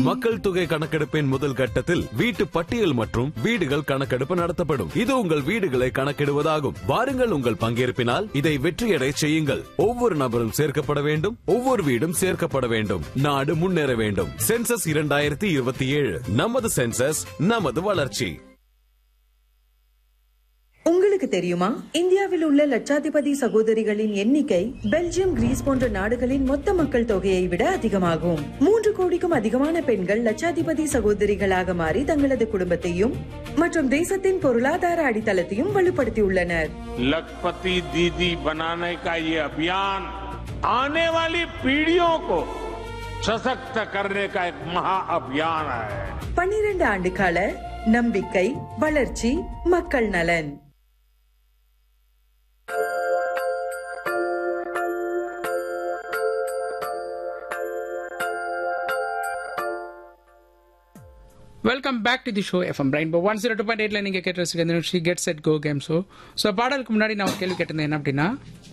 மக்கள் தொகை கணக்கெடுப்பின் முதல் கட்டத்தில் வீட்டு பட்டியல் மற்றும் வீடுகள் கணக்கெடுப்பு நடத்தப்படும் இது உங்கள் வீடுகளை கணக்கிடுவதாகும் வாருங்கள் உங்கள் பங்கேற்பினால் இதை வெற்றியடை செய்யுங்கள் ஒவ்வொரு நபரும் சேர்க்கப்பட வேண்டும் ஒவ்வொரு வீடும் சேர்க்கப்பட வேண்டும் நாடு முன்னேற வேண்டும் சென்சஸ் இரண்டாயிரத்தி இருபத்தி ஏழு நமது சென்சஸ் நமது வளர்ச்சி உங்களுக்கு தெரியுமா இந்தியாவில் உள்ள லட்சாதிபதி சகோதரிகளின் எண்ணிக்கை பெல்ஜியம் கிரீஸ் போன்ற நாடுகளின் மொத்த மக்கள் தொகையை விட அதிகமாகும் மூன்று கோடிக்கும் அதிகமான பெண்கள் லட்சாதிபதி சகோதரிகளாக மாறி தங்களது குடும்பத்தையும் மற்றும் தேசத்தின் பொருளாதார அடித்தளத்தையும் வலுப்படுத்தியுள்ளனர் लखपति दीदी बनाने का ये अभियान आने वाली पीढ़ियों को सशक्त करने का एक महाअभियान है பன்னிரண்டு ஆண்டு கால நம்பிக்கை வளர்ச்சி மக்கள் நலன் welcome back to the show FM brain one zero two point எயிட்ல நீங்க கேட்டு ரசிக்க இந்த நிகழ்ச்சி get set go game show so பாடலுக்கு முன்னாடி நான் ஒரு கேள்வி கேட்டிருந்தேன் என்ன அப்படின்னா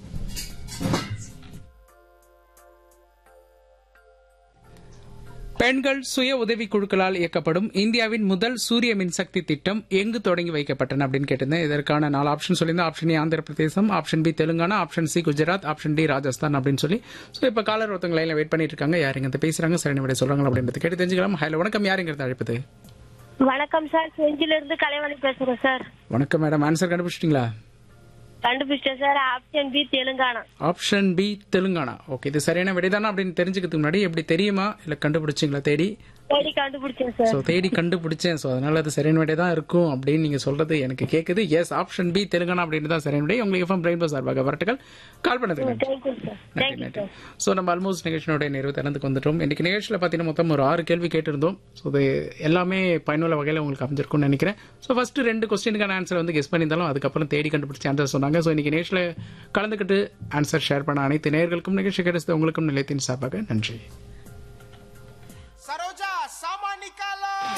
பெண்கள் சுய உதவி குழுக்களால் இயக்கப்படும் இந்தியாவின் முதல் சூரிய மின்சக்தி திட்டம் எங்கு தொடங்கி வைக்கப்பட்டன அப்படின்னு கேட்டிருந்தேன் இதற்கான நாலு ஆப்ஷன் சொல்லியிருந்தேன் ஆப்ஷன் ஏ ஆந்திர பிரதேசம் option B Telangana option C Gujarat option D Rajasthan அப்படின்னு சொல்லி ஸோ இப்போ காலர் ஒருத்தவங்க லைனில் வெயிட் பண்ணிட்டு இருக்காங்க யாருங்க இந்த பேசுறாங்க சரி விட சொல்றாங்க அப்படின்றது கேட்டு தெரிஞ்சுக்கலாம் ஹலோ வணக்கம் யாருங்கிறது அழைப்பது வணக்கம் சார் செஞ்சில இருந்து கலைவாணி பேசுறேன் சார் வணக்கம் மேடம் ஆன்சர் கண்டுபிடிச்சிட்டீங்களா கண்டுபிடிச்சிட்டேன் sir option B Telangana option B Telangana okay இது சரியான விடைதானா அப்படின்னு தெரிஞ்சுக்கிறதுக்கு முன்னாடி எப்படி தெரியுமா இல்ல கண்டுபிடிச்சிங்களா தேடி தேடி கண்டுபிடிச்சேன் சார் ஸோ தேடி கண்டுபிடிச்சேன் ஸோ அதனால அது சரியான விடை தான் இருக்கும் அப்படின்னு நீங்க சொல்றது எனக்கு கேட்குது எஸ் ஆப்ஷன் பி தெலுங்கானா அப்படின்னு தான் சரியான விடை உங்களுக்கு எஃப்எம் பிரெயின் பாஸ் சார்பாக வரட்டுகள் கால் பண்ணதுக்கு நன்றி தேங்க்யூ சார் நன்றி தேங்க்யூ நன்றி சார் ஸோ நம்ம ஆல்மோஸ்ட் நிகழ்ச்சியோட நிறைவு திறந்துக்கு வந்துட்டோம் இன்னைக்கு நிகழ்ச்சியில் பார்த்தீங்கன்னா மொத்தம் ஒரு ஆறு கேள்வி கேட்டிருந்தோம் ஸோ இது எல்லாமே பயனுள்ள வகையில் உங்களுக்கு அமைஞ்சிருக்கும்னு நினைக்கிறேன் ஸோ ஃபர்ஸ்ட் ரெண்டு கொஸ்டினுக்கான ஆன்சர் வந்து கெஸ் பண்ணியிருந்தாலும் அதுக்கப்புறம் தேடி கண்டுபிடிச்ச ஆன்சர் சொன்னாங்க ஸோ இன்னைக்கு நிகழ்ச்சியில் கலந்துக்கிட்டு ஆன்சர் ஷேர் பண்ண அனைத்து நேயர்களுக்கும் நிகழ்ச்சி கிடைச்சது உங்களுக்கும் நிலையத்தின் சார்பாக நன்றி